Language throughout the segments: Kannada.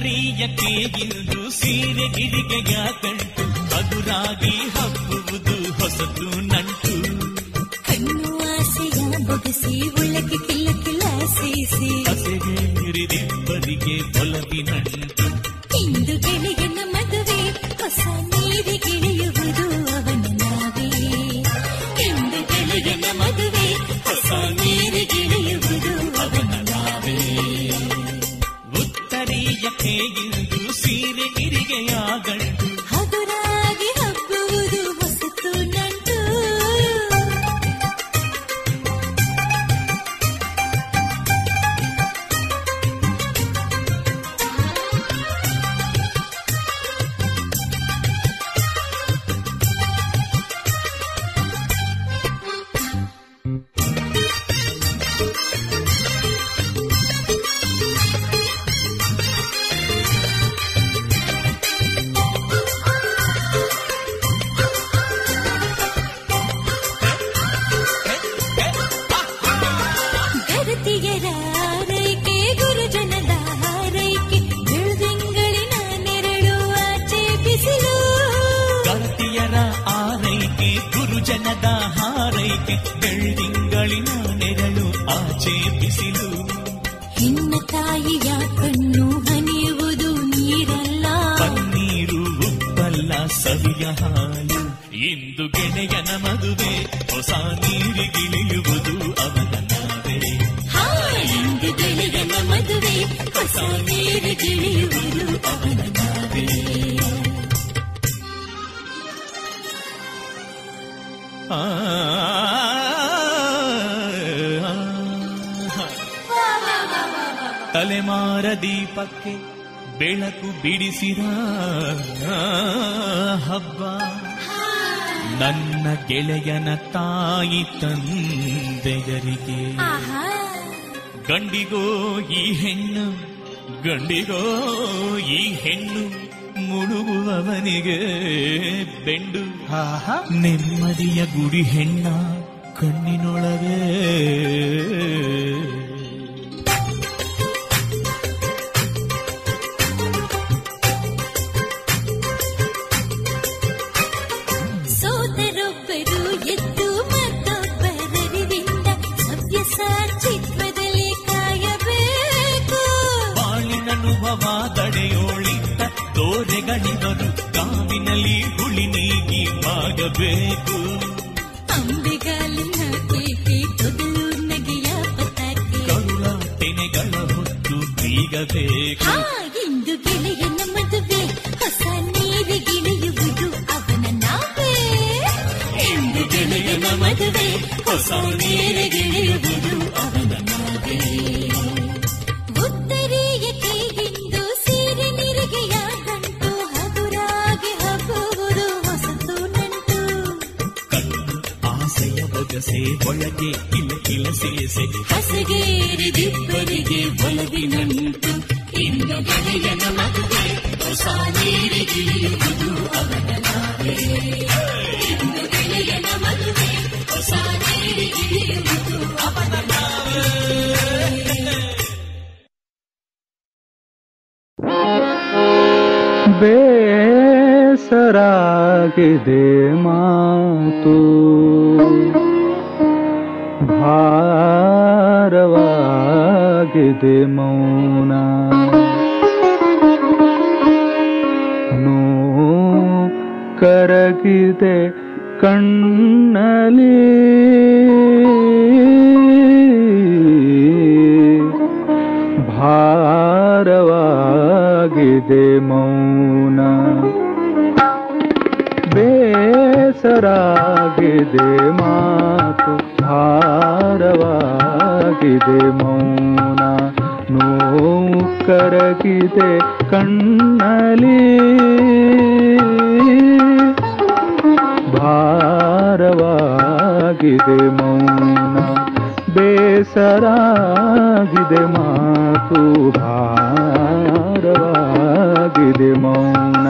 ಉತ್ತರೀಯಕ್ಕೆ ಇಂದು ಸೀರೆ ಗಿರಿಗೆಯ ಕಂಟು ಹಗುರಾಗಿ ಹಬ್ಬುವುದು ಹೊಸತು ನಂಟು ಕಣ್ಣು ಆಸೆಯ ಬೊಗಸಿ ಒಳಗೆ ಕಿಲ್ಲ ಕಿಲ್ಲ ಸೇಸಿ ಹಸೆಗೇರಿದಿಬ್ಬರಿಗೆ ಒಲವಿನಂಟು ಇಂದು ಗೆಳೆಯನ ಮದುವೆ ಹೊಸ ನೀರಿಗಿಳಿಯುವುದು ಅವನ ನಾವೇ ಇಂದು ಗೆಳೆಯನ ಮದುವೆ ಹೊಸ ನೀರಿಗಿಳಿಯುವುದು ಅವನ ನಾವೇ ಉತ್ತರೀಯಕ್ಕೆ ಇಂದು ಸೀರೆ ಗಿರಿಗೆಯ ಗಂಟು ಹಗುರಾಗಿ ಹಬ್ಬುವುದು ಹೊಸತು ನಂಟು ಗರತಿಯರ ಆರೈಕೆ ಗುರುಜನದ ಹಾರೈಕೆ ಬೆಳ್ದಿಂಗಳಿನ ನೆರಳು ಆಚೆ ಬಿಸಿಲು ಗತಿಯರ ಆರೈಕೆ ಗುರುಜನದ ಹಾರೈಕೆ ಬೆಳ್ದಿಂಗಳಿನ ನೆರಳು ಆಚೆ ಬಿಸಿಲು ಹೆಣ್ಣ ತಾಯಿಯ ಕಣ್ಣು ಹನಿಯುವುದು ನೀರಲ್ಲ ಪನ್ನೀರು ಉಪ್ಪಲ್ಲ ಸವಿಯ ಹಾಲು ಇಂದು ಗೆಳೆಯನ ಮದುವೆ ಹೊಸ ನೀರಿಗಿಳಿಯುವುದು ಅವನ ನಾವೇ ಹಾ, ಇಂದು ಗೆಳೆಯನ ಮದುವೆ ಹೊಸ ನೀರಿಗಿಳಿಯುವುದು ಅವನ ನಾವೇ ಆ, ತಲೆಮಾರ ದೀಪಕ್ಕೆ ಬೆಳಕು ಬಿಡಿಸಿದ ಹಬ್ಬ ನನ್ನ ಗೆಳೆಯನ ತಾಯಿ ತಂದೆಯರಿಗೆ ಆಹಾ ಗಂಡಿಗೋ ಈ ಹೆಣ್ಣು ಗಂಡಿಗೋ ಈ ಹೆಣ್ಣು ಮುಳುಗುವವನಿಗೆ ಬೆಂಡು ನೆಮ್ಮದಿಯ ಗುಡಿ ಹೆಣ್ಣ ಕಣ್ಣಿನೊಳಗೆ ಸೋದರೊಬ್ಬರು ಎದ್ದು ಮತ್ತೊಬ್ಬರರಿವಿಂದ ಸವ್ಯ ಸಾಚಿತ್ವದಲ್ಲಿ ಕಾಯಬೇಕು ಬಾಳಿನನುಭವ ತಡೆಯೋಳಿದ್ದ ತೋರೆಗಳಿವರು ಕಾವಿನಲ್ಲಿ ಹುಳಿ ನೀಗಿ ಮಾಡಬೇಕು ಅಂಬೆಗಾಲಿನ ಕೇಕೆ ತೊದಲು ನಗೆಯ ಪತಾಕೆ ಕರುಳ ತೆನೆಗಳ ಹೊತ್ತು ಬೀಗಬೇಕು ಹಾ ಇಂದು ಗೆಳೆಯನ ಮದುವೆ ಹೊಸ ನೀರಿಗಿಳಿಯುವುದು ಅವನ ನಾವೇ ಇಂದು ಗೆಳೆಯನ ಮದುವೆ ಹೊಸ ನೀರಿಗಿಳಿಯುವುದು ಅವನ ನಾವೇ ಉತ್ತರೀಯಕ್ಕೆ ಇಂದು ಸೀರೆ ನೀರಿಗೆಯ ಗಂಟು ಹಗುರಾಗಿ ಹಬ್ಬುವುದು ಹೊಸತು ನಂಟು ಕಣ್ಣು ಆಸೆಯ ಬೊಗಸೆ ಒಳಗೆ ಕಿಲ ಕಿಲ ಸೇಸೆ ಹಸಗೇರಿದಿಬ್ಬರಿಗೆ ಒಲವಿನಂಟು ಇಂದು ಗೆಳೆಯನ ಮದುವೆ ಹೊಸ ನೀರಿಗಿಳಿಯುವುದು ಅವನ ನಾವೇ ಇಂದು ಗೆಳೆಯನ ಮದುವೆ ಹೊಸ ನೀರಿಗಿಳಿಯುವುದು ಅವನ ಬೇಸರಾಗಿದೆ ಮಾತು ಭಾರವಾಗಿದೆ ಮೌನ ನೋ ಕರಗಿದೆ ಕಣ್ಣಲಿ ಭಾರವಾಗಿದೆ ಮೌನ ಬೇಸರಾಗಿದೆ ಮಾತು ಭಾರವಾಗಿದೆ ಮೌನ ನೋವು ಕರಗಿದೆ ಕಣ್ಣಲಿ ಭಾರವಾಗಿದೆ ಮೌನ ಬೇಸರಾಗಿದೆ ಮಾತು ಭಾರವಾಗಿದೆ ಮೌನ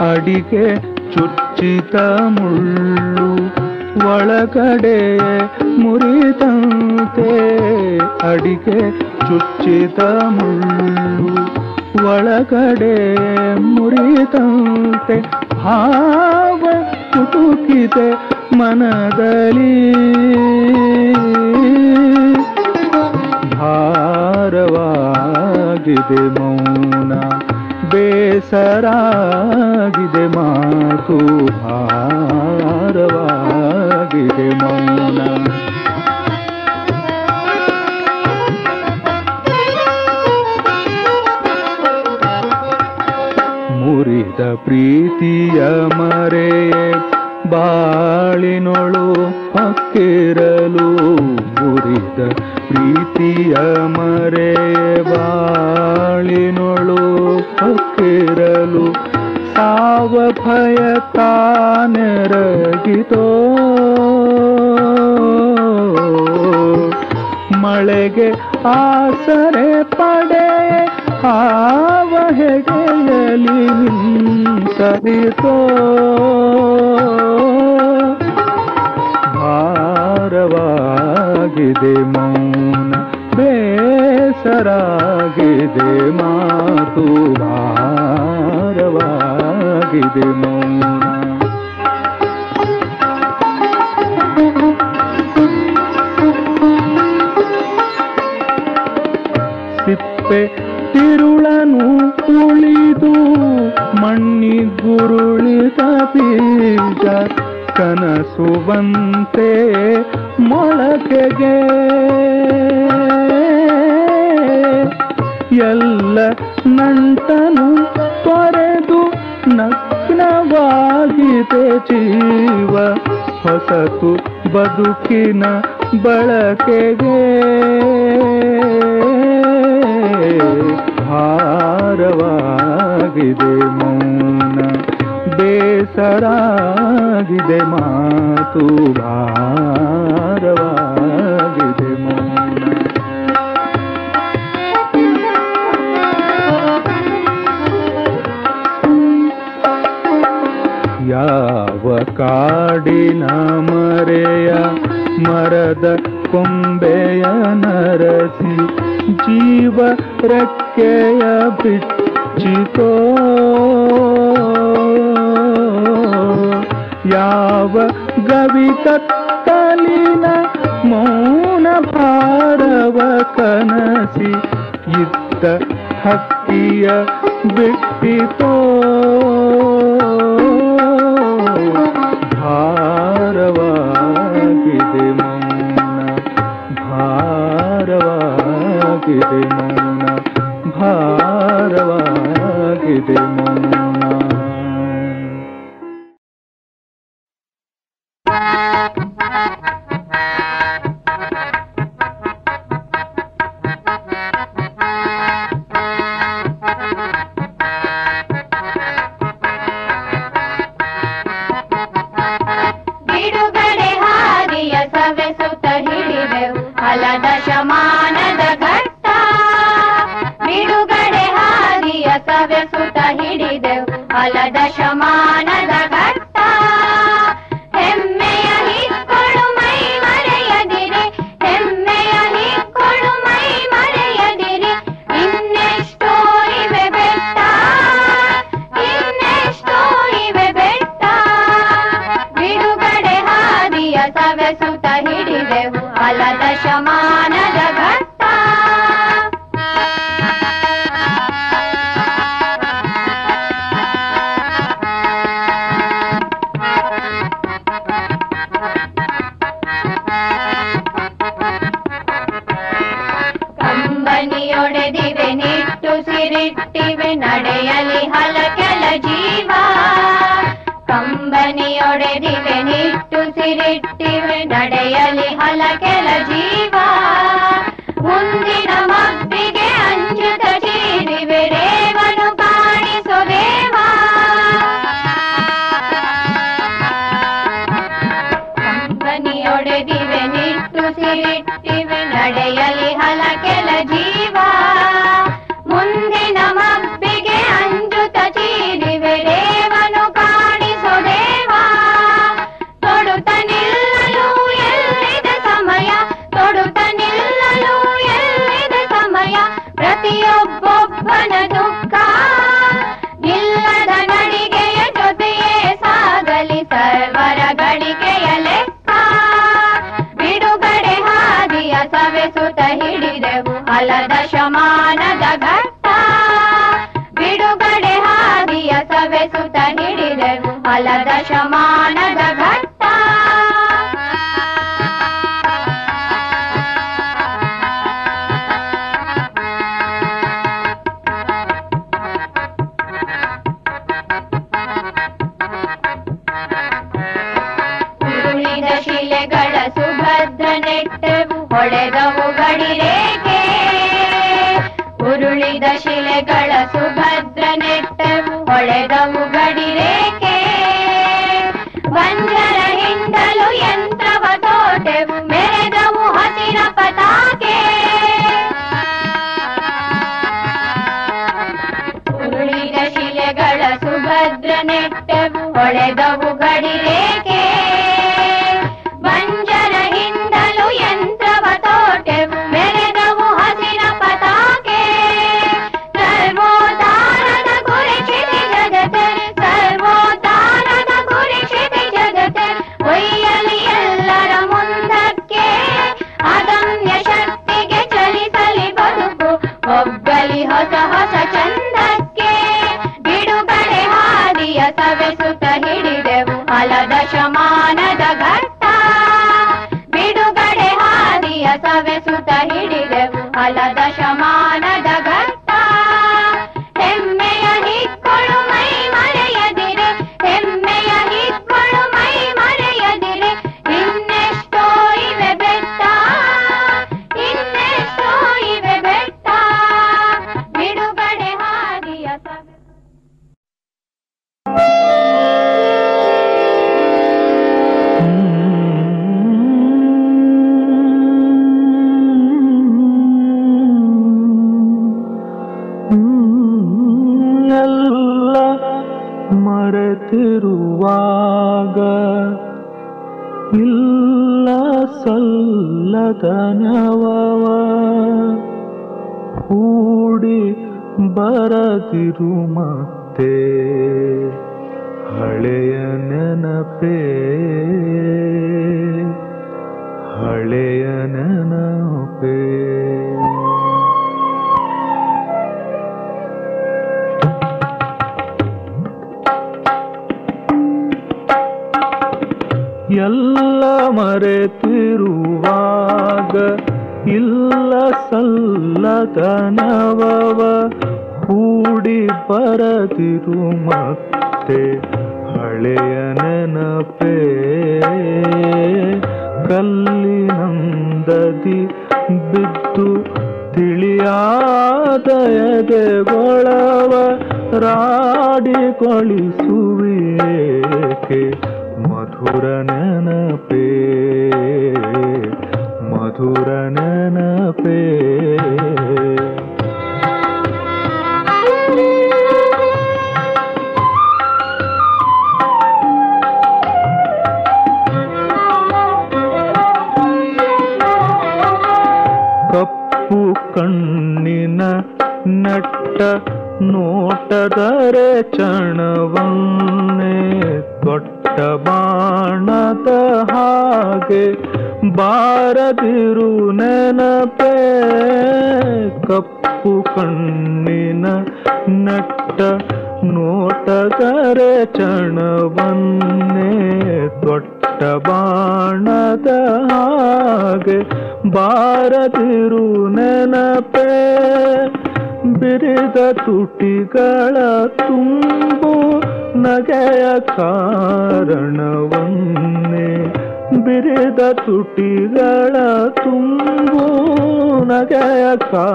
ಅಡಿಗೆ ಚುಚ್ಚಿತ ಮುಳ್ಳು ಒಳಗಡೆ ಮುರಿದಂತೆ ಅಡಿಗೆ ಚುಚ್ಚಿತ ಮುಳ್ಳು ಒಳಗಡೆ ಮುರಿದಂತೆ ಭಾವ ಕುಟುಕಿದೆ ಮನದಲ್ಲಿ ಭಾರವಾಗಿದೆ ಮೌನ ಬೇಸರಾಗಿದೆ ಮಾತು ಭಾರವಾಗಿದೆ ಮೌನ ಮುರಿದ ಪ್ರೀತಿಯ ಮರೆ ಬಾಳಿನೊಳು ಹಕ್ಕಿರಲು ಮುರಿದ ಪ್ರೀತಿಯ ಮರೆ ಬಾಳಿನೊಳು ಹಕ್ಕಿರಲು ಸಾವ ಭಯ ತಾನೆರಗಿತೋ ಮಳೆಗೆ ಆಸರೆ ಪಡೆ ಹಾವ ಹೆಗೆಯಲಿ ನಿಂತರಿತೋ ಭಾರವಾಗಿದೆ ಮೌನ ಬೇಸರಾಗಿದೆ ಮಾತು ಭಾರವಾಗಿದೆ ಮೌನ ಸಿಪ್ಪೆ ತಿರುಳನು ಉಳಿದು ಮಣ್ಣಿಗುರುಳಿದ ಬೀಜ ಕನಸುವಂತೆ ಮೊಳಕೆಗೆ ಎಲ್ಲ ನಂಟನು ತೊರೆದು ನಗ್ನವಾಗಿದೆ ಜೀವ ಹೊಸತು ಬದುಕಿನ ಬಳಕೆಗೆ ಭಾರವಾಗಿದೆ ಮೌನ ಬೇಸರಾಗಿದೆ ಮಾತು ಭಾರವಾಗಿದೆ ಮೌನ ಯಾವ ಕಾಡಿನ ಮರೆಯ ಮರದ ಕೊಂಬೆಯ ನರಸಿ ಜೀವ ರೆಕ್ಕೆಯ ಬಿಚ್ಚಿತೋ ಯಾವ ಗವಿ ಕತ್ತಲಿನ ಮೌನ ಭಾರವ ಕನಸಿ ಇದ್ದ ಹಕ್ಕಿಯ ಬಿಟ್ಟಿತೋ ಭಾರವಾಗಿದೆ ಮೌನ ಭಾರವಾಗಿದೆ ಮೌನ ಭಾರವಾಗಿದೆ ಮೌನ ಬಿಡುಗಡೆ ಹಾದಿಯ ಸವೆಸುತ್ತ ಹಿಡಿದೆವು ಹಲದ ಶಮಾನದ ಘಟ್ಟ ಬಿಡುಗಡೆ ಹಾದಿಯ ಸವೆಸುತ್ತ ಹಿಡಿದೆವು ಹಲದ ಶಮಾನದ ಘಟ್ಟ ಹೆಮ್ಮೆಯ ಹಿಕ್ಕಳು ಮೈ ಮರೆಯದಿರಿ ಹೆಮ್ಮೆಯ ಹಿಕ್ಕಳು ಮೈ ಮರೆಯದಿರಿ ಇನ್ನೆಷ್ಟೋ ಇವೆ ಬೆಟ್ಟ ಇನ್ನೆಷ್ಟೋ ಇವೆ ಬೆಟ್ಟ ಬಿಡುಗಡೆ ಹಾದಿಯ ಸವೆಸುತ್ತ ಹಿಡಿದೆವು ಅಲದ ಶಮಾನದ ಘಟ್ಟ ಕಂಬನಿಯೊಡೆದಿವೆ ನಿಟ್ಟುಸಿರಿಟ್ಟಿವೆ ನಡೆಯಲಿ ಹಲಕೆಲ ಜೀವ ಕಂಬನಿಯೊಡೆದಿವೆ ನಿಟ್ಟುಸಿರಿಟ್ಟಿವೆ ನಡೆಯಲಿ ಹಲಕೆಲ ಜೀವ ಮುಂದಿನ ಮಬ್ಬಿಗೆ ಅಂಜುತ ಚೀರಿವೆ ರೇವನು ಕಾಣಿಸೋ ದೇವ ಕಂಬನಿಯೊಡೆದಿವೆ ನಿಟ್ಟುಸಿರಿಟ್ಟಿವೆ ನಡೆಯಲಿ ಹಲಕೆಲ ಜೀವ ಮುಂದಿನ ಮಬ್ಬಿಗೆ ಅಂಜುತ ಚೀರಿವೆ ರೇವನು ಸರ್ವರ ಗಳಿಕೆಯ ಲೆಕ್ಕ ಬಿಡುಗಡೆ ಹಾದಿಯ ಸವೆಸುತ್ತ ಹಿಡಿದೆವು ಹಲದ ಶಮಾನದ ಘಟ್ಟ ಬಿಡುಗಡೆ ಹಾದಿಯ ಸವೆಸುತ್ತ ಹಿಡಿದೆವು ಹಲದ ಶಮಾನದ ಘಟ್ಟ ಉರುಳಿದ ಶಿಲೆಗಳ ಸುಭದ್ರ ನೆಟ್ಟೆವು ಹೊಳೆದವು ಗಡಿರೇಖೆ ಉರುಳಿದ ಶಿಲೆಗಳ ಸುಭದ್ರ ನೆಟ್ಟೆವು ಹೊಳೆದವು ಗಡಿರೇಖೆ ವಂಜರ ಹಿಂಡಲು ಯಂತ್ರವ ತೋಟೆವು ಮೆರೆದವು ಹಸಿರ ಪತಾಕೆ ಉರುಳಿದ ಶಿಲೆಗಳ ಸುಭದ್ರ ನೆಟ್ಟೆವು ಹೊಳೆದವು ಗಡಿರೇಖೆ ಬಂಜರ ಹಿಂಡಲು ಯಂತ್ರವ ತೋಟೆವು ಮೆರೆದವು ಹಸಿರ ಪತಾಕೆ ಸರ್ವೋದಾರದ ಗುರಿ ಕ್ಷಿತಿ ಜಗತೆ ಸರ್ವೋದಾರದ ಗುರಿ ಕ್ಷಿತಿ ಜಗತೆ ಒಯ್ಯಲಿ ಎಲ್ಲರ ಮುಂದಕ್ಕೆ ಅದಮ್ಯ ಶಕ್ತಿಗೆ ಚಲಿಸಲಿ ಬದುಕು ಒಬ್ಬಲಿ ಹೊಸ ಹೊಸ ಚಂದಕ್ಕೆ ಬಿಡುಗಡೆ ಹಾದಿಯ ಸವೆಸುತ್ತ ಹಿಡಿದೆವು ಹಲದ ಶಮಾನದ ಘಟ್ಟ ಬಿಡುಗಡೆ ಹಾದಿಯ ಸವೆಸುತ್ತ ಹಿಡಿದೆವು ಹಲದ ಶಮಾನದ ಘಟ್ಟ ಹೆಮ್ಮೆಯ ಹಿಕ್ಕಳು ಮೈ ಮರೆಯದಿರೆ ಹೆಮ್ಮೆಯ ಹಿಕ್ಕಳು ಮೈ ಮರೆಯದಿರೆ ಇನ್ನೆಷ್ಟೋ ಇವೆ ಬೆಟ್ಟ ಇನ್ನೆಷ್ಟೋ ಇವೆ ಬೆಟ್ಟ ಬಿಡುಗಡೆ ಹಾದಿಯ ಸವೆ ಎಲ್ಲ ಮರೆತಿರುವಾಗ ಇಲ್ಲ ಸಲ್ಲದನವವ ಹೂಡಿ ಬರದಿರು ಮತ್ತೆ ಹಳೆಯ ನೆನಪೇ ಹಳೆಯ ನೆನಪೇ ಎಲ್ಲ ಮರೆತಿರುವಾಗ ಇಲ್ಲ ಸಲ್ಲದನವವ ಹೂಡಿ ಬರದಿರು ಮತ್ತೆ ಹಳೆಯ ನೆನಪೇ ಕಲ್ಲಿನಂದದಿ ಬಿದ್ದು ತಿಳಿಯಾದ ಎದೆಗೊಳವ ರಾಡಿಗೊಳಿಸುವಿಯೇಕೆ ಮಧುರ ನೆನಪೇ ಮಧುರ ನೆನಪೇ ಕಪ್ಪು ಕಣ್ಣಿನ ನಟ್ಟ ನೋಟದರೆ ಚಣವನ್ನೇ ದೊಡ್ಡ ಬಾಣದ ಹಾಗೆ ಬಾರದಿರು ನೆನಪೇ ಕಪ್ಪು ಕಣ್ಣಿನ ನಟ್ಟ ನೋಟದರೆ ಚಣವನ್ನೇ ದೊಡ್ಡ ಬಾಣದ ಹಾಗೆ ಬಾರದಿರು ನೆನಪೇ ಬಿರಿದ ತುಟಿಗಳ ತುಂಬು ನಗೆಯ ಕಾರಣವನ್ನೇ ಬಿರಿದ ತುಟಿಗಳ ತುಂಬು ನಗೆಯ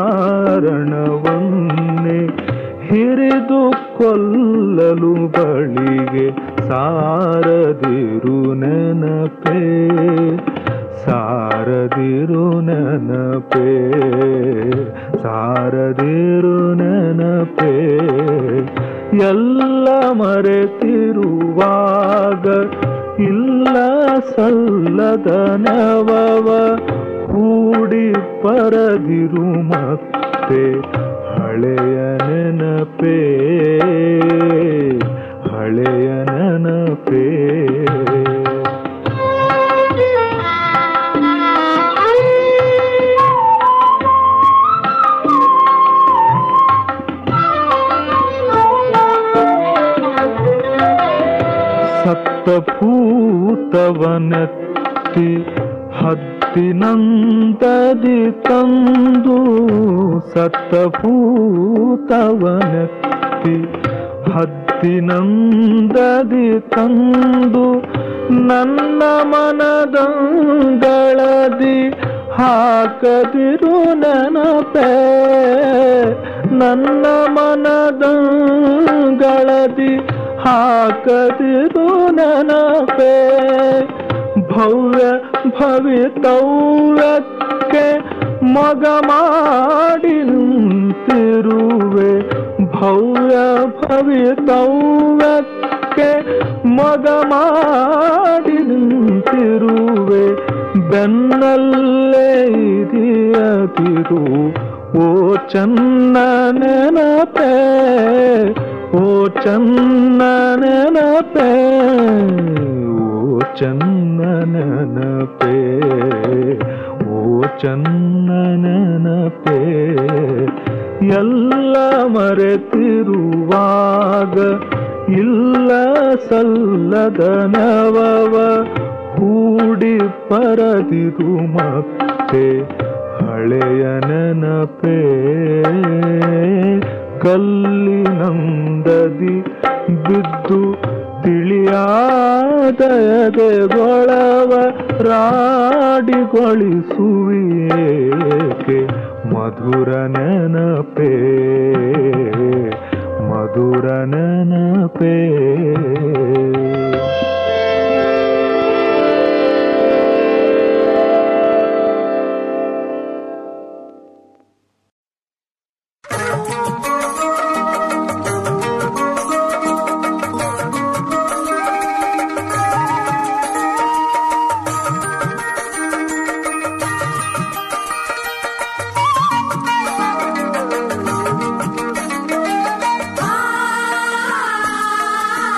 ಕಾರಣವನ್ನೇ ಹಿರಿದು ಕೊಲ್ಲಲು ಬಳಿಗೆ ಸಾರದಿರು ನೆನಪೇ ಸಾರದಿರು ನೆನಪೇ ಸಾರದಿರು ನೆನಪೇ ಎಲ್ಲ ಮರೆತಿರುವಾಗ ಇಲ್ಲ ಸಲ್ಲದ ನವವ ಕೂಡಿ ಪರದಿರು ಮತ್ತೆ ಹಳೆಯ ನೆನಪೇ ಹಳೆಯ ನೆನಪೇ ಸತ್ತಭೂತವನೆತ್ತಿ ಹತ್ತಿನಂತದಿ ತಂದು ಸತ್ತಭೂತವನೆತ್ತಿ ಹತ್ತಿನಂದದಿ ತಂದು ನನ್ನ ಮನದಂಗಳದಿ ಹಾಕದಿರು ನೆನಪೇ ನನ್ನ ಮನದಂಗಳದಿ ಹಾಕದಿರು ನೆನಪೇ ಭವ್ಯ ಭವಿತವ್ಯಕ್ಕೆ ಮಗ ಮಾಡಿ ನಿಂತಿರುವೆ ಭವ್ಯ ಭವಿತವ್ಯಕ್ಕೆ ಮಗ ಮಾಡಿ ನಿಂತಿರುವೆ ಬೆನ್ನಲ್ಲೇ ಇದೆಯದಿರು ಓ ಚನ್ನ ನೆನಪೇ ಓ ಚನ್ನ ನೆನಪೇ ಓ ಚನ್ನ ನೆನಪೇ ಓ ಚನ್ನ ನೆನಪೇ ಎಲ್ಲ ಮರೆತಿರುವಾಗ ಇಲ್ಲ ಸಲ್ಲದ ನವವ ಹೂಡಿ ಪರದಿರು ಮತ್ತೆ ಹಳೆಯ ನೆನಪೇ ಕಲ್ಲಿನಂದದಿ ಬಿದ್ದು ತಿಳಿಯಾದಯದೆ ಗೊಳವ ರಾಡಿಗೊಳಿಸುವಿಯೇಕೆ ಮಧುರ ನೆನಪೇ ಮಧುರ ನೆನಪೇ ಆ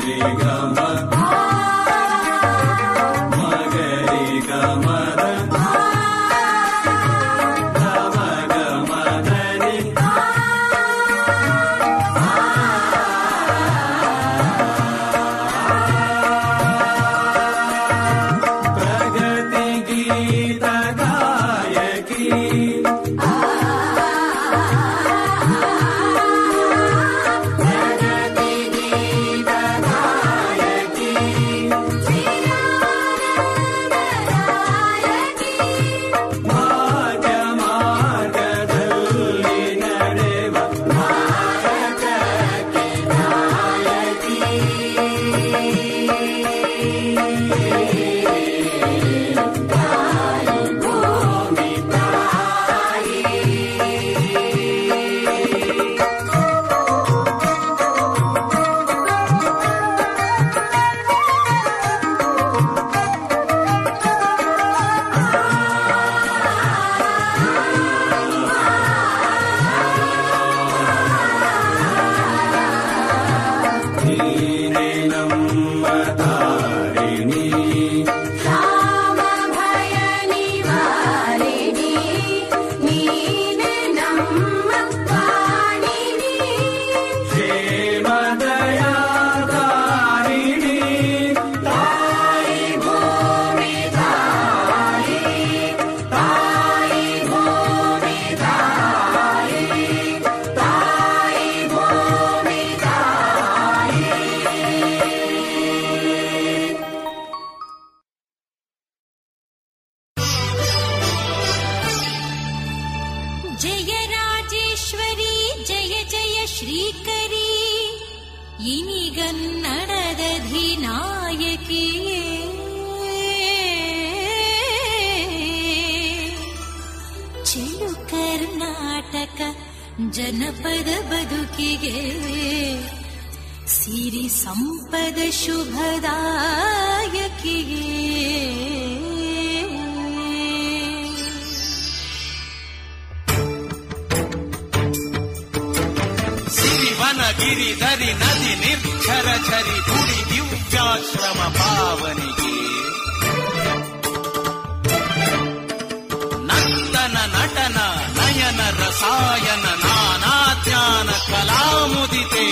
ರಾಮ ಭಯ ನಿವಾರಿಣಿ ನೀನೆ ನಮ್ಮ ವಾಣಿನಿ ಜಯ ರಾಜೇಶ್ವರಿ ಜಯ ಜಯ ಶ್ರೀಕರಿ ಇನಿಗನ್ನಡದ ಧಿನಾಯಕಿಯೇ ಚೆಲು ಕರ್ನಾಟಕ ಜನಪದ ಬದುಕಿಗೆ ಸಿರಿ ಸಂಪದ ಶುಭದಾಯಕಿಯೇ ಸಿರಿವನ ಗಿರಿಧರಿ ನದಿ ನಿರ್ಝರ ಝರಿ ಗುಡಿ ದಿವ್ಯಾಶ್ರಮ ಪಾವನಿಗೆ ನಂದನ ನಟನ ನಯನ ರಸಾಯನ ನಾನಾ ಜ್ಞಾನ ಕಲಾಮುದಿತೆ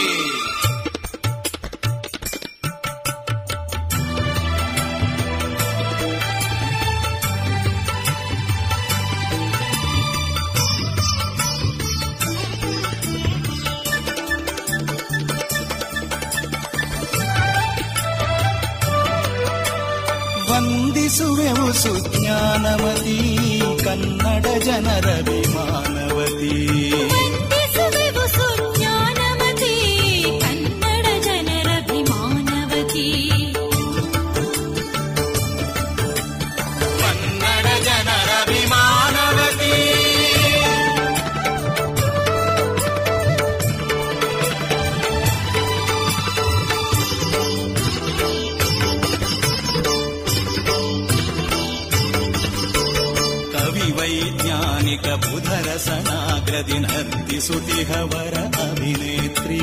ವಂದಿಸುವೆವು ಸುಜ್ಞಾನಮತಿ ಕನ್ನಡ ಜನರ ವಿಮಾನವತಿ ವಂದಿಸುವೆವು ಸುಜ್ಞಾನವತಿ ಕನ್ನಡ ಜನರಭಿಮಾನವತಿ ಕನ್ನಡ ಜನರ ವಿಮಾನವತಿ ಕವಿ ವೈಜ್ಞಾನಿಕ ಬುಧರ ಸನಾಗ್ರದಿ ನರ್ತಿಸುತಿಹವರ ಅಭಿನೇತ್ರಿ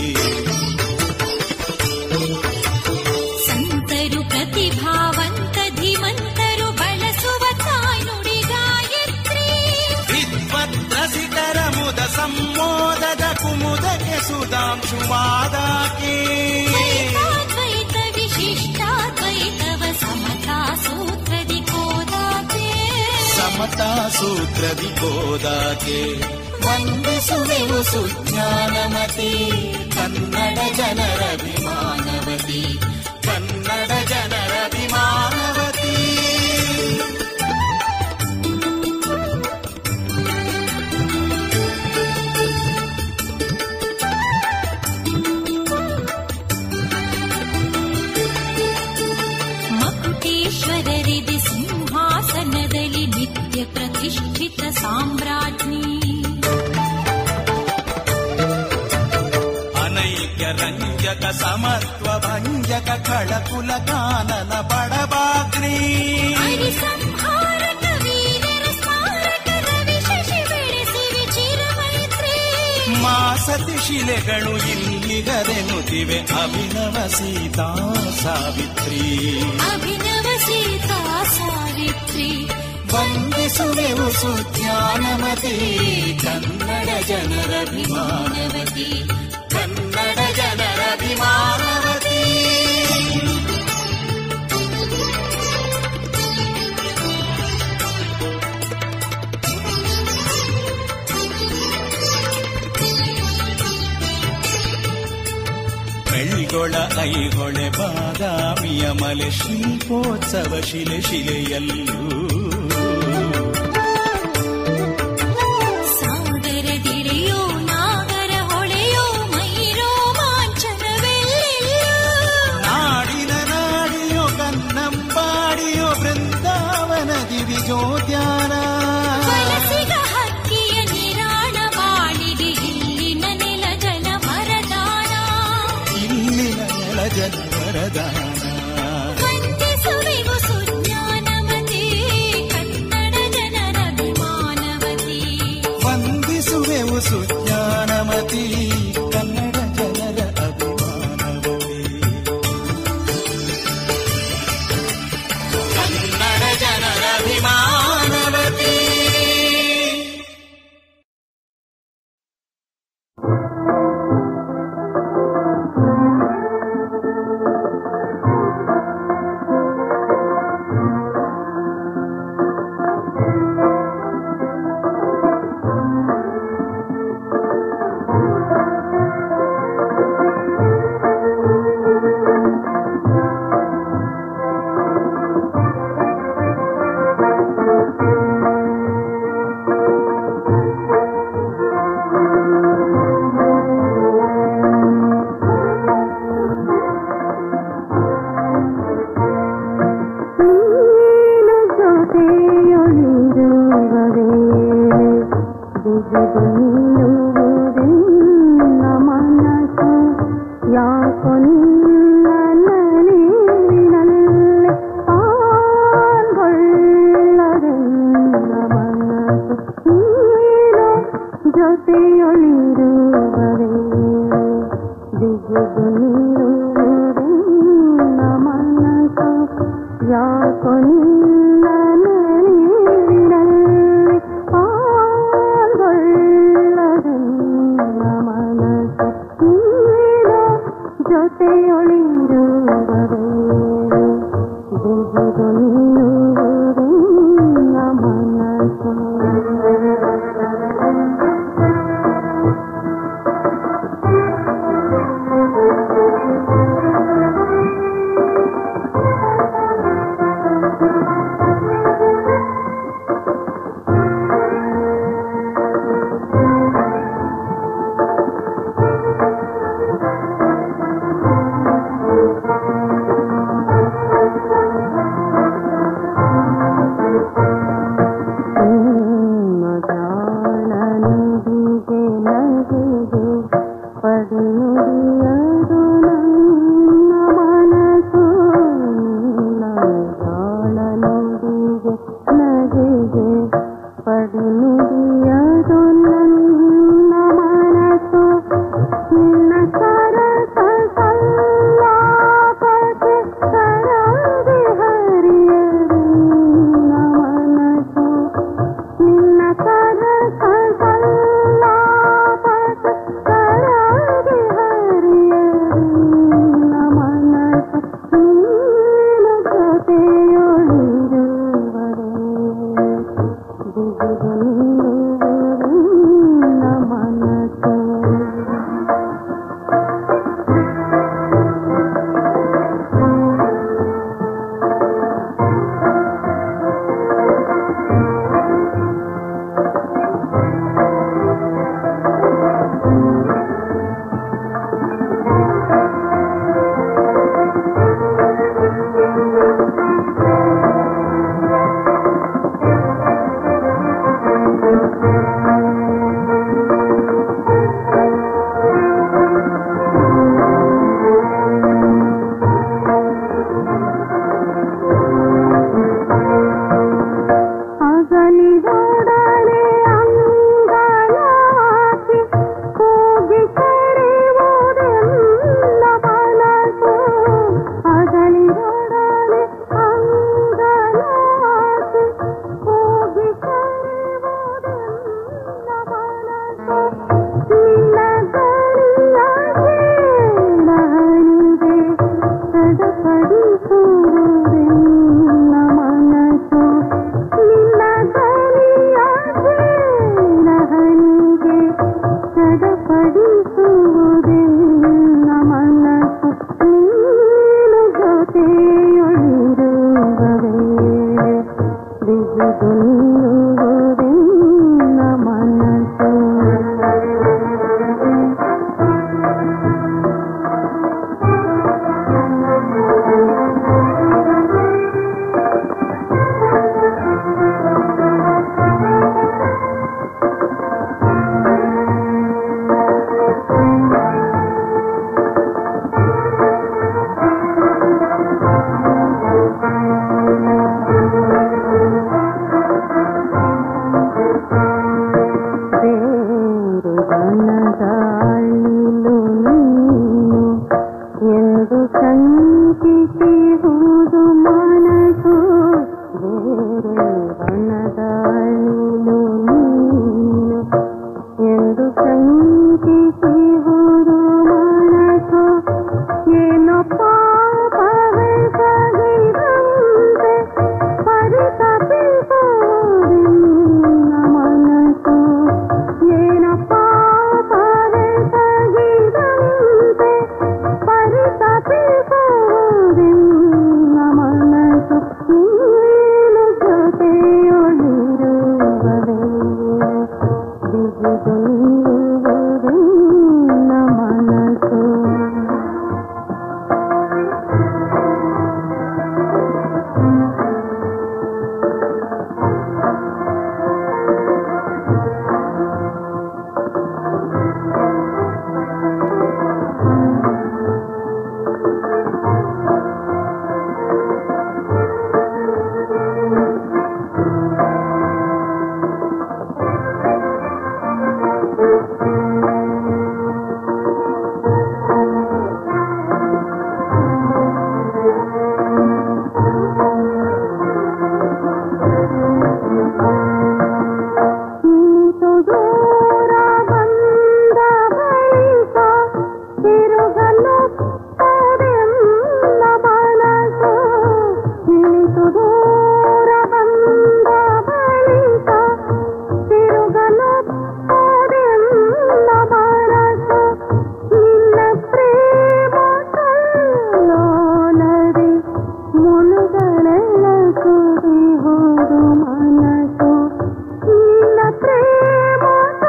ಸಂತರು ಪ್ರತಿಭಾವಂತ ಧೀಮಂತರು ಬಳಸುವ ತಾಯ್ನುಡಿ ಗಾಯತ್ರಿ ವಿದ್ವದ್ರಸಿಕರ ಮುದ ಸಂಮೋದದ ಕುಮುದಕ್ಕೆ ಸುಧಾಂಶುವಾದಾಕೆ ದ್ವೈತ ವಿಶಿಷ್ಟಾದ್ವೈತವ ಸಮತಾ ಸೂತ್ರದಿ ಕೋದಾತೆ ಸಮತಾ ಸೂತ್ರದಿ ಕೋದಾಕೆ ವಂದಿಸುವೆವು ಸುಜ್ಞಾನಮತಿ ಕನ್ನಡ ಜನರ ವಿಮಾನವತಿ ಕನ್ನಡ ಜನರ ವಿಮಾನವತಿ ಮಕುಟೇಶ್ವರರಿದೆ ಸಿಂಹಾಸನದಲ್ಲಿ ನಿತ್ಯ ಪ್ರತಿಷ್ಠಿತ ಸಾಮ್ರಾಜ್ಞಿ ಅನೈಕ್ಯ ರಂಜಕ ಸಮತ್ವ ಭಂಜಕ ಕಳಕುಲ ಕಾನನ ಬಡಬಾಗ್ನಿ ಹರಿ ಸಂಹಾರಕ ವೀರರ ಸ್ಮಾರಕ ರವಿ ಶಶಿ ಬೆಳೆಸಿರಿ ಚಿರಮೈತ್ರಿ ಮಾಸ ಸತಿ ಶಿಲೆಗಳು ಇಲ್ಲಿಗದೆನುತ್ತಿವೆ ಅಭಿನವ ಸೀತಾ ಸಾವಿತ್ರಿ ಅಭಿನವ ಸೀತಾ ಸಾವಿತ್ರಿ ವಂದಿಸುವೆವು ಸುಜ್ಞಾನಮತಿ ಕನ್ನಡ ಜನರಭಿಮಾನವತಿ ಕನ್ನಡ ಜನರಭಿಮಾನವತಿ ಬೆಳ್ಗೊಳ ಐಹೊಳೆ ಬಾದಾಮಿಯ ಮಲೆ ಶಿಲ್ಪೋತ್ಸವ ಶಿಲೆ ಶಿಲೆಯಲ್ಲೂ ಸಾಗರದಿರೆಯೋ ನಾಗರ ಹೊಳೆಯೋ ಮೈರೋ ಮಾಂಚನವೆಲ್ಲೆಲ್ಲ ನಾಡಿನ ನಾಡಿಯೋ ಕನ್ನಂಬಾಡಿಯೋ ಬೃಂದಾವನ ದಿವಿಜೋದ್ಯಾನ ವಲಸಿಗ ಹಕ್ಕಿಯ ನಿರಾಣ ಬಾಳಿಗೆ ಇಲ್ಲಿನ ನೆಲ ಜಲ ಮರದಾನ ಇಲ್ಲಿನ ನೆಲ ಜನವರದಾನ ವಂದಿಸುವೆವು ಸುಜ್ಞಾನಮತಿ ಕನ್ನಡ ಜನರಭಿಮಾನವತಿ ವಂದಿಸುವೆವು ಸುಜ್ಞಾನಮತಿ ಕನ್ನಡ ಜನರ ಅಭಿಮಾನವತಿ ಕನ್ನಡ ಜನರ ಅಭಿಮಾನವತಿ ನೀನು ಜೊತೆಯೊಳಿರುವವೇ ಬಿಗಿದು ನಿಲ್ಲುವುದೆನ್ನ ಮನಸ್ಸು ಯಾಕೋ ನಿನ್ನ ನೀರಿನಲ್ಲಿ ಪಾಲ್ಗೊಳ್ಳದೆನ್ನ ಮನಸ್ಸು ನೀನು ಜೊತೆಯೊಳಿರುವವೇ ಬಿಗಿದು ನಿಲ್ಲುವುದೆನ್ನ ಮನಸ್ಸು ಯಾಕೋ ನಿನ್ನ ನೀರಿನಲ್ಲಿ ಪಾಲ್ಗೊಳ್ಳದೆನ್ನ ಮನಸ್ಸು ನೀನು ಜೊತೆಯೊಳಿರುವವೇ ಬಿಗಿದು ನಿಲ್ಲುವುದೆನ್ನ ಮನಸ್ಸು ಶಂಕಿಸುವುದು ಮನಸ್ಸು ಬೇರೆ ಬಣ್ಣದಲ್ಲಿಲು ನೀನು ಎಂದು ಶಂಕಿಸುವುದು ಮನಸ್ಸು ಏನೋ ಪಾಪವೇ ಸಗಿದಂತೆ ಪರಿತಪಿಸುವುದಿನ್ನ ಮನಸ್ಸು ಏನೋ ಪಾಪವೇ ಸಗಿದಂತೆ ಪರಿತಪಿಸುವುದಿನ್ನ ಮನಸ್ಸು ನೀನು ಜೊತೆಯೊಳಿರುವವೇ ಬಿಗಿದು ನಿಲ್ಲುವುದಿನ್ನ ಮನಸ್ಸು ಇಳಿದು ದೂರ ಬಂದ ಬಳಿಕ ತಿರುಗಲು ತೋರೆಲ್ಲ ಮನಸ್ಸು ಇಳಿದು ದೂರ ಬಂದ ಬಳಿಕ ತಿರುಗಲು ತೋರೆಲ್ಲ ಮನಸ್ಸು ನಿನ್ನ ಪ್ರೇಮ ಕಲ್ಲೋಲರಿ ಮುಳುಗಳೆಲ್ಲ ಕುದಿಹುದು ಮನಸ್ಸು ನಿನ್ನ ಪ್ರೇಮ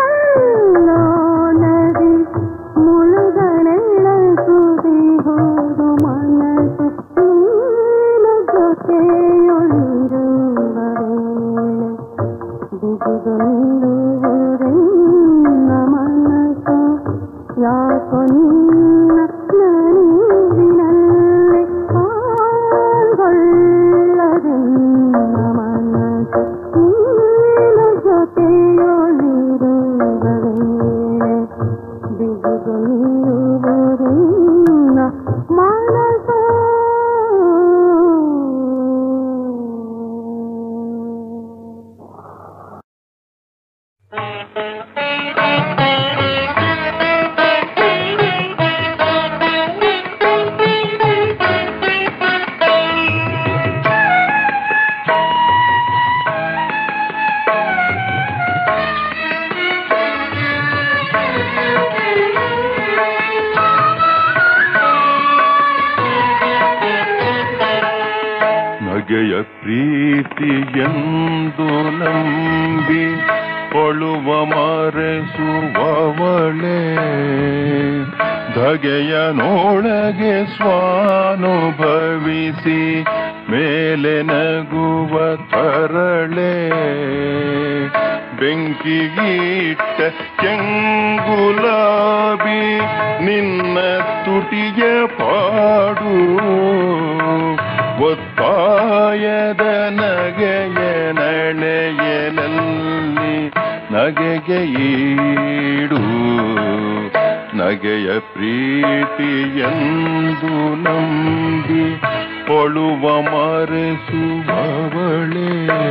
ಕಲ್ಲೋಲರಿ ಮುಳುಗಳೆಲ್ಲ ಕುದಿಹುದು ಮನಸ್ಸು ನೀನು ಜೊತೆಯೊಳಿರುವ ವೇಳೆ ಬಿಗಿದು ನಿಲ್ಲುವುದೆನ್ನ ಮನಸ್ಸು ಯಾಕೋ ನಿನ್ನ ನರಿವಿನಲ್ಲಿ ಪಾಲ್ಗೊಳ್ಳದೆನ್ನ ಮನಸ್ಸು ನೀನು ಜೊತೆಯೊಳಿರುವ ವೇಳೆ ಬಿಗಿದು ನಿಲ್ಲುವುದೆನ್ನ ಮನಸ್ಸು ನಗೆಯ ಪ್ರೀತಿಯೆಂದು ನಂಬಿ ಕೊಳುವ ಮರೆಸುವವಳೆ ಧಗೆಯ ನೋಳಗೆ ಸ್ವಾನುಭವಿಸಿ ಮೇಲೆ ನಗುವ ತರಳೆ ಬೆಂಕಿಗೀಟ ಕೆಂಗುಲಾಬಿ ನಿನ್ನ ತುಟಿಯ ಪಾಡು ಒತ್ತಾಯದ ನಗೆಯ ನಳೆಯಲಲ್ಲಿ ನಗೆಗೆ ಈಡು ನಗೆಯ ಪ್ರೀತಿಯೆಂದು ನಂಬಿ ಒಳುವ ಮರೆಸುವವಳೆ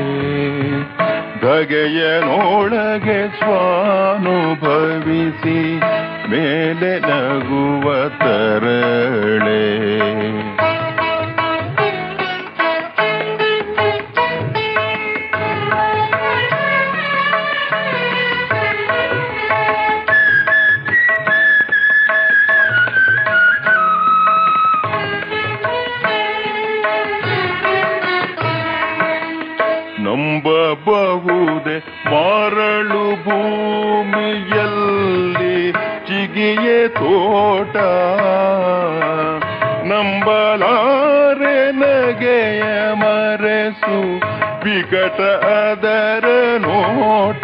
ಧಗೆಯನೊಳಗೆ ಸ್ವಾನುಭವಿಸಿ ಮೇಲೆ ನಗುವ ತರಳೆ ನಂಬಬಹುದೆ ಮಾರಳು ಭೂಮಿಯಲ್ಲಿ ಚಿಗಿಯೆ ತೋಟ ನಂಬಲಾರೆ ನಗೆಯ ಮರೆಸು ವಿಕಟ ಅದರ ನೋಟ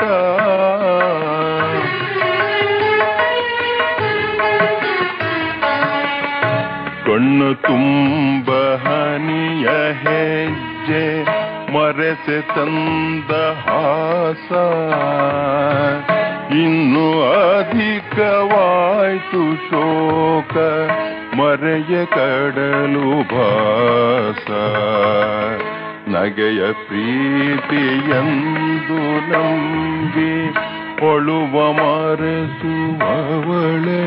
ಕಣ್ಣು ತುಂಬ ಹನಿಯ ಹೆಜ್ಜೆ ಮರೆಸೆ ತಂದ ಹಾಸ ಇನ್ನು ಅಧಿಕವಾಯ್ತು ಶೋಕ ಮರೆಯ ಕಡಲು ಭಾಸ ನಗೆಯ ಪ್ರೀತಿಯಂದು ನಂಬಿ ಒಳುವ ಮರೆಸುವವಳೆ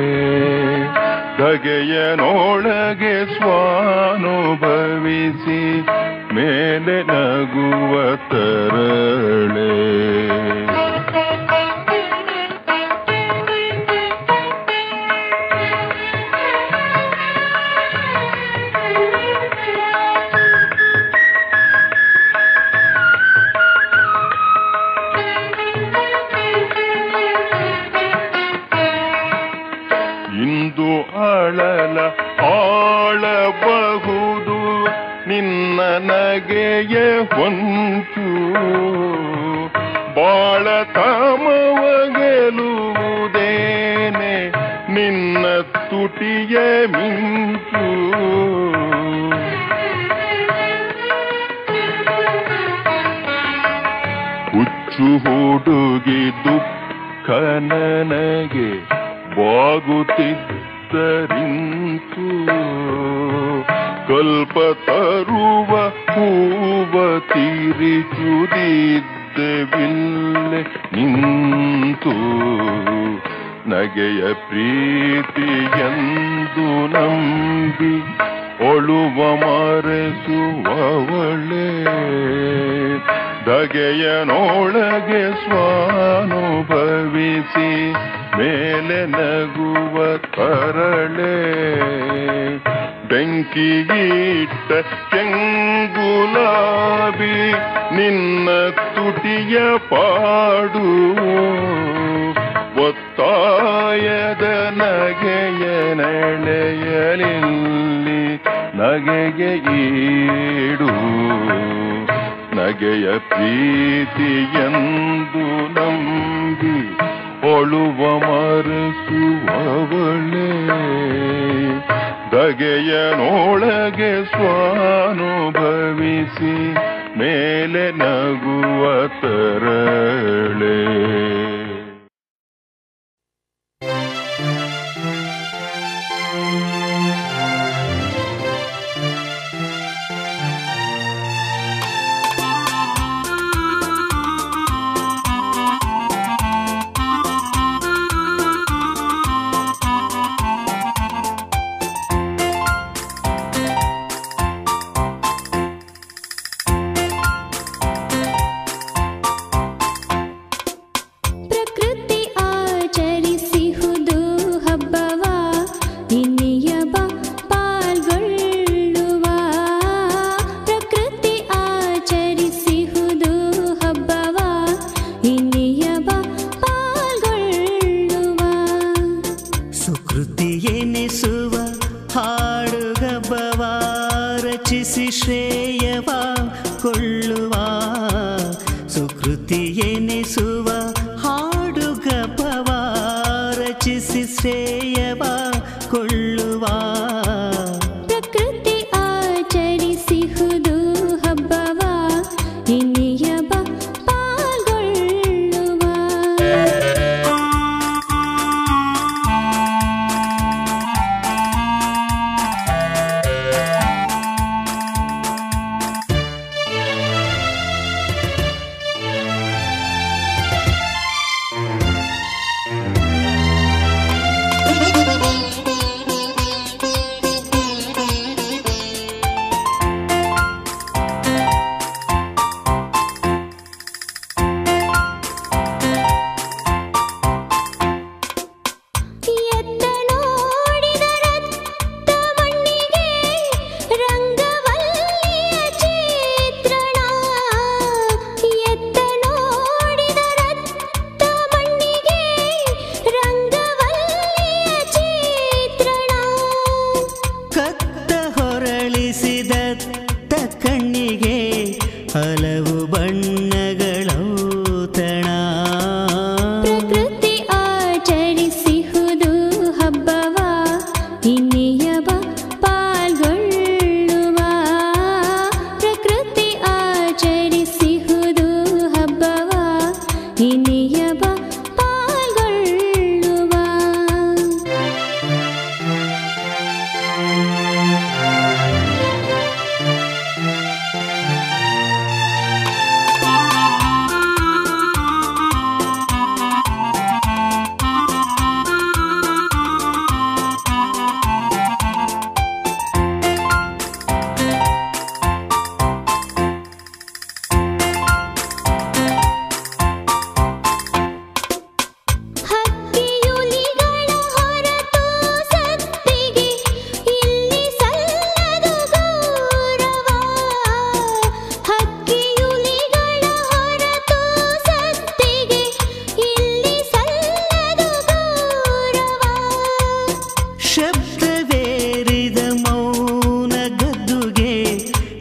ಧಗೆಯನೊಳಗೆ ಸ್ವಾನುಭವಿಸಿ ಮೇಲೆ ನಗುವ ತರಳೆ ಇಂದು ಅಳಲ ಆಳಬಹುದು ನಿನ್ನ ನಗೆಯ ಹೊಂಚು ಬಾಳ ತಮವ ಗೆಲುವುದೇನೆ ನಿನ್ನ ತುಟಿಯ ಮಿಂಚು ಹುಚ್ಚು ಹುಡುಗಿ ದುಃಖ ನನಗೆ ಬಾಗುತ್ತಿದ್ದರಿಂತು ಕಲ್ಪ ತರುವ ಹೂವ ತೀರಿಚುದಿದ್ದವಿಲ್ಲೆ ನಿಂತು ನಗೆಯ ಪ್ರೀತಿಯಂದು ನಂಬಿ ಒಳುವ ಮರೆಸುವವಳೆ ಧಗೆಯನೊಳಗೆ ಸ್ವಾನುಭವಿಸಿ ಮೇಲೆ ನಗುವ ತರಳೆ ಬೆಂಕಿಗಿಟ್ಟ ಕೆಂಗುಲಾಬಿ ನಿನ್ನ ತುಟಿಯ ಪಾಡು ಒತ್ತಾಯದ ನಗೆಯ ನೆಳೆಯಲಿಲ್ಲಿ ನಗೆಗೆ ಈಡು ನಗೆಯ ಪ್ರೀತಿಯಂದು ನಂಬಿ ಒಳುವ ಮರೆಸುವವಳೆ ದಗೆಯನೊಳಗೆ ಸ್ವಾನುಭವಿಸಿ ಮೇಲೆ ನಗುವ ತರಳೆ ಪ್ರಕೃತಿ ಆಚರಿಸಿಹುದು ಹಬ್ಬವ ಇನ್ನಿಯಬ ಪಾಲ್ಗೊಳ್ಳುವ ಪ್ರಕೃತಿ ಆಚರಿಸಿಹುದು ಹಬ್ಬವ ಇನ್ನಿಯಬ ಪಾಲ್ಗೊಳ್ಳುವ ಸುಕೃತಿ ಎನಿಸುವ ಹಾಡುಗಬ್ಬವ ರಚಿಸಿ ಶ್ರೇಯವ ಕೊಳ್ಳುವ ಸುಕೃತಿ ಎನಿಸುವ ಹಾಡುಗಬ್ಬವ ರಚಿಸಿ ಶ್ರೇಯವ ಕೊಳ್ಳುವ ಪ್ರಕೃತಿ ಆಚರಿಸಿಹುದು ಹಬ್ಬವ ಇನ್ನಿಯಬ ಪಾಲ್ಗೊಳ್ಳುವ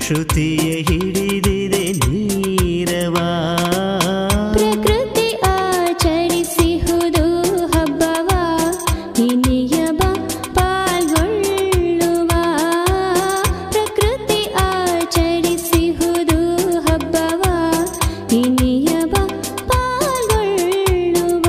ಶ್ರುತಿಯ ಹಿಡಿದಿದೆ ನೀರವಾ ಪ್ರಕೃತಿ ಆಚರಿಸಿಹುದು ಹಬ್ಬವ ಇನಿಯ ಬಾ ಪಾಲ್ಗೊಳ್ಳುವ ಪ್ರಕೃತಿ ಆಚರಿಸಿಹುದು ಹಬ್ಬವ ಇನಿಯ ಬಾ ಪಾಲ್ಗೊಳ್ಳುವ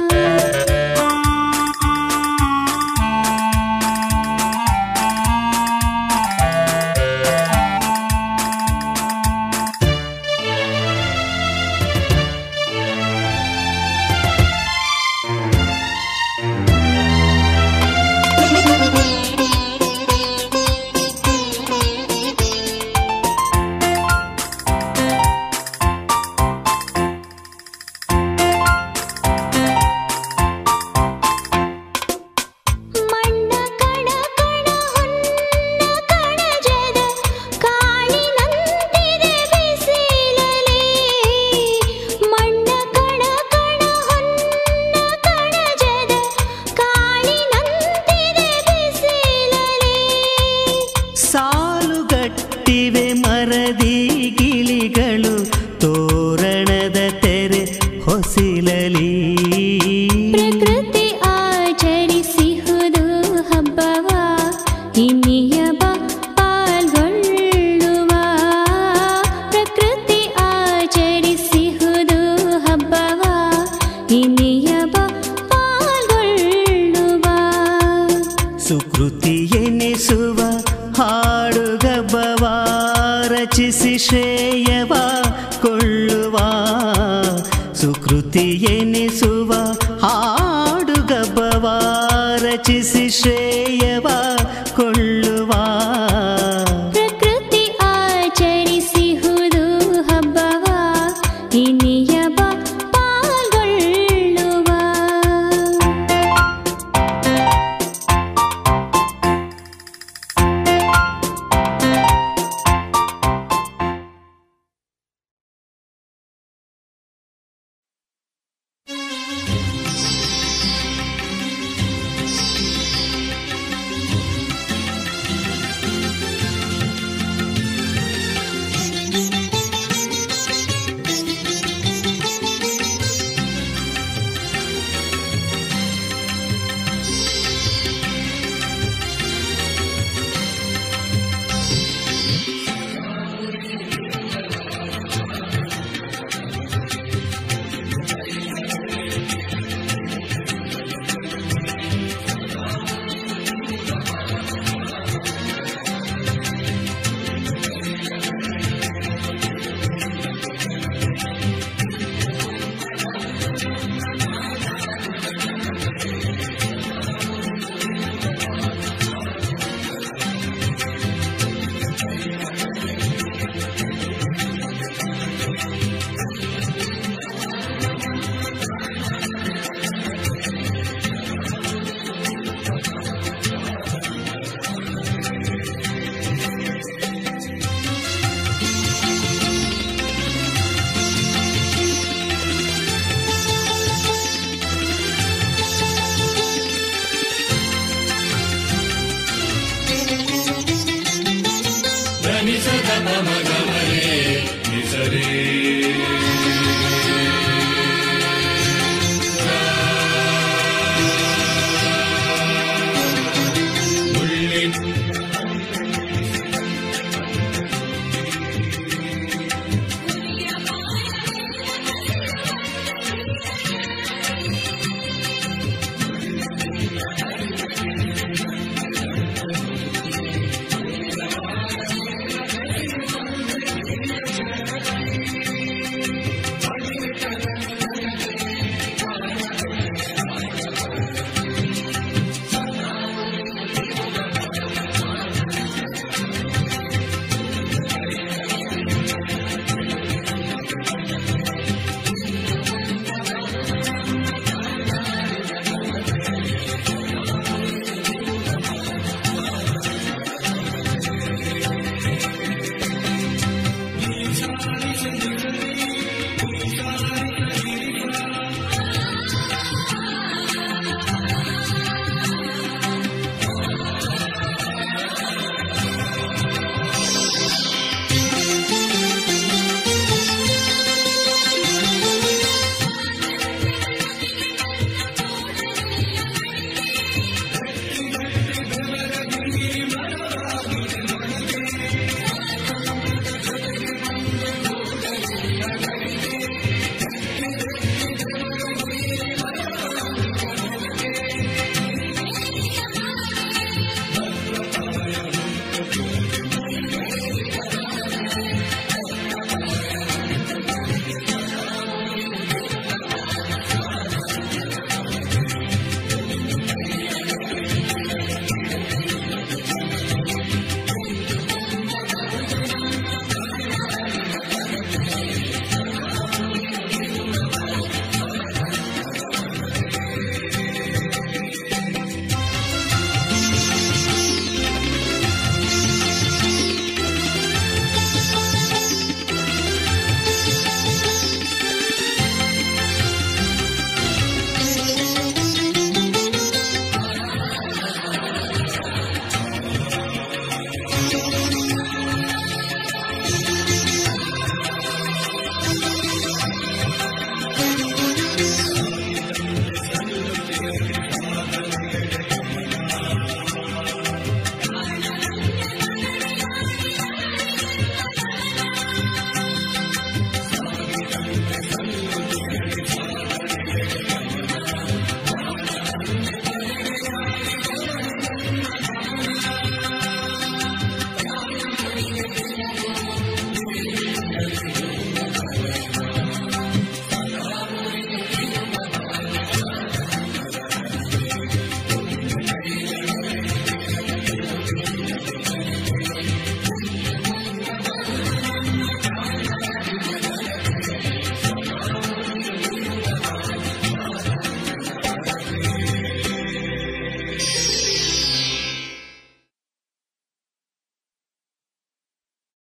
ಮಣ್ಣ ಕಣ ಕಣ ಹೊನ್ನ ಕಣಜದ ಕಾಳಿನಂತಿದೆ ಬಿಸಿಲಲಿ ಮಣ್ಣ ಕಣ ಕಣ ಹೊನ್ನ ಕಣಜದ ಕಾಳಿನಂತಿದೆ ಬಿಸಿಲಲಿ ಸಾಲುಗಟ್ಟಿವೆ ಮರದಿ ಗಿಳಿಗಳು ತೋರಣದ ತೆರೆ ಹೊಸಿಲಲಿ ಪ್ರಕೃತಿ ಆಚರಿಸಿಹುದು ಹಬ್ಬವ ಇನಿಯ ಬಾ ಪಾಲ್ಗೊಳ್ಳುವ ಪ್ರಕೃತಿ ಆಚರಿಸಿಹುದು ಹಬ್ಬವ ಇನಿಯ ಬಾ ಪಾಲ್ಗೊಳ್ಳುವ ಸುಕೃತಿ ಎನಿಸುವ ಹಾಡುಗಬ್ಬವ ರಚಿಸಿ ಶ್ರೇಯವ ಕೊಳ್ಳುವ ಸುಕೃತಿ ಎನಿಸುವ ಹಾಡುಗಬ್ಬವ ರಚಿಸಿ ಶ್ರೇಯವ ಕೊಳ್ಳುವ ಪ್ರಕೃತಿ ಆಚರಿಸಿಹುದು ಹಬ್ಬವ ಇನಿಯ ಬಾ ಪಾಲ್ಗೊಳ್ಳುವ ಧನಿಸದ ಮಮ ಗಮರೆ ನಿಸರೇ